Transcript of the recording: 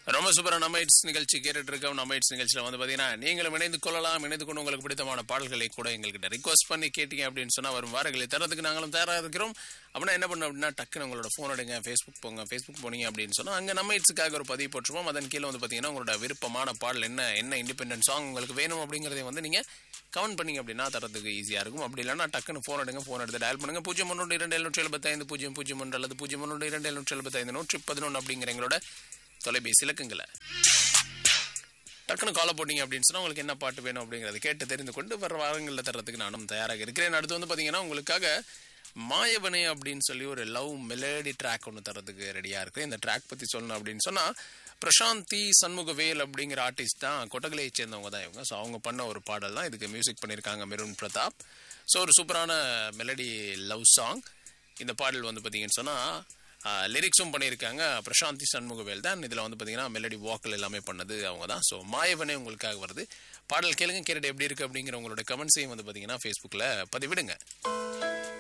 ரொம்ப சூப்பரா நம்ம இட்ஸ் நிகழ்ச்சி கேட்டுட்டு இருக்கோம் நம்ம இட்ஸ் நிகழ்ச்சியில வந்து பாத்தீங்கன்னா நீங்களும் இணைந்து கொள்ளலாம் இணைந்து கொண்டு உங்களுக்கு பிடித்தமான பாடல்களை கூட எங்ககிட்ட ரிக்வஸ்ட் பண்ணி கேட்டீங்க அப்படின்னு சொன்னா வரும் வாரங்களை தரதுக்கு நாங்களும் தயாரா இருக்கிறோம் அப்படின்னா என்ன பண்ணணும் அப்படின்னா டக்குன்னு உங்களோட போன் எடுங்க ஃபேஸ்புக் போங்க ஃபேஸ்புக் போனீங்க அப்படின்னு சொன்னா அங்க நம்ம இட்ஸுக்காக ஒரு பதிவு போட்டுருவோம் அதன் கீழே வந்து பாத்தீங்கன்னா உங்களோட விருப்பமான பாடல் என்ன என்ன இண்டிபெண்டன்ட் சாங் உங்களுக்கு வேணும் அப்படிங்கறதை வந்து நீங்க கமெண்ட் பண்ணீங்க அப்படின்னா தரத்துக்கு ஈஸியா இருக்கும் அப்படி இல்லைன்னா டக்குன்னு போன் எடுங்க போன் எடுத்து டயல் பண்ணுங்க பூஜ்ஜியம் ஒன்று இரண்டு எழுநூற்றி எழுபத்தைந்து பூஜ்ஜியம் பூஜ்ஜியம் ஒன்று அல்லது பூஜ்ஜியம் ஒன்று இரண்டு எழுநூற்றி எழுபத்தைந்து நூற்றி பதினொன்று அப்படிங்கிற எங்களோட தொலைபேசி இலக்குங்களை டக்குனு காலை போட்டீங்க அப்படின்னு சொன்னா உங்களுக்கு என்ன பாட்டு வேணும் அப்படிங்கறத கேட்டு தெரிந்து கொண்டு வர வாரங்களில் தர்றதுக்கு நானும் தயாராக இருக்கிறேன் அடுத்து வந்து பாத்தீங்கன்னா உங்களுக்காக மாயவனே அப்படின்னு சொல்லி ஒரு லவ் மெலடி ட்ராக் ஒன்று தரதுக்கு ரெடியா இருக்கு இந்த ட்ராக் பத்தி சொல்லணும் அப்படின்னு சொன்னா பிரசாந்தி சண்முகவேல் அப்படிங்கிற ஆர்டிஸ்ட் தான் கொட்டகலையை சேர்ந்தவங்க தான் இவங்க ஸோ அவங்க பண்ண ஒரு பாடல் தான் இதுக்கு மியூசிக் பண்ணியிருக்காங்க மெருன் பிரதாப் ஸோ ஒரு சூப்பரான மெலடி லவ் சாங் இந்த பாடல் வந்து பார்த்தீங்கன்னு சொன்னால் லிரிக்ஸும் பண்ணியிருக்காங்க பிரசாந்தி சண்முகவேல் தான் இதில் வந்து பார்த்தீங்கன்னா மெலடி வாக்கல் எல்லாமே பண்ணது அவங்க தான் ஸோ மாயவனே உங்களுக்காக வருது பாடல் கேளுங்க கேட்டுட்டு எப்படி இருக்குது அப்படிங்கிற உங்களோட கமெண்ட்ஸையும் வந்து பார்த்தீங்கன்னா ஃபேஸ்புக்கில் பதிவிடுங்க